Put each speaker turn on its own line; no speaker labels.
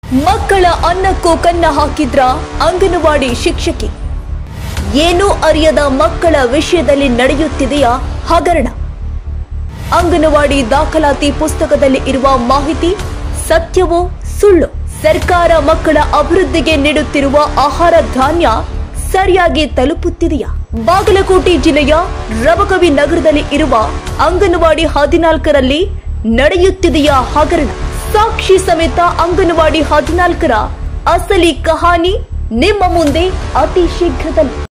ಮಕ್ಕಳ ಅನ್ನಕ್ಕೂ ಕನ್ನ ಹಾಕಿದ್ರ ಅಂಗನವಾಡಿ ಶಿಕ್ಷಕಿ ಏನೂ ಅರಿಯದ ಮಕ್ಕಳ ವಿಷಯದಲ್ಲಿ ನಡೆಯುತ್ತಿದೆಯಾ ಹಗರಣ ಅಂಗನವಾಡಿ ದಾಖಲಾತಿ ಪುಸ್ತಕದಲ್ಲಿ ಇರುವ ಮಾಹಿತಿ ಸತ್ಯವೋ ಸುಳ್ಳು ಸರ್ಕಾರ ಮಕ್ಕಳ ಅಭಿವೃದ್ಧಿಗೆ ನೀಡುತ್ತಿರುವ ಆಹಾರ ಧಾನ್ಯ ಸರಿಯಾಗಿ ತಲುಪುತ್ತಿದೆಯಾ ಬಾಗಲಕೋಟೆ ಜಿಲ್ಲೆಯ ರಬಕವಿ ನಗರದಲ್ಲಿ ಇರುವ ಅಂಗನವಾಡಿ ಹದಿನಾಲ್ಕರಲ್ಲಿ ನಡೆಯುತ್ತಿದೆಯಾ ಹಗರಣ ಸಾಕ್ಷಿ ಸಮೇತ ಅಂಗನವಾಡಿ ಹದಿನಾಲ್ಕರ ಅಸಲಿ ಕಹಾನಿ ನಿಮ್ಮ ಮುಂದೆ ಅತಿ ಶೀಘ್ರದಲ್ಲಿ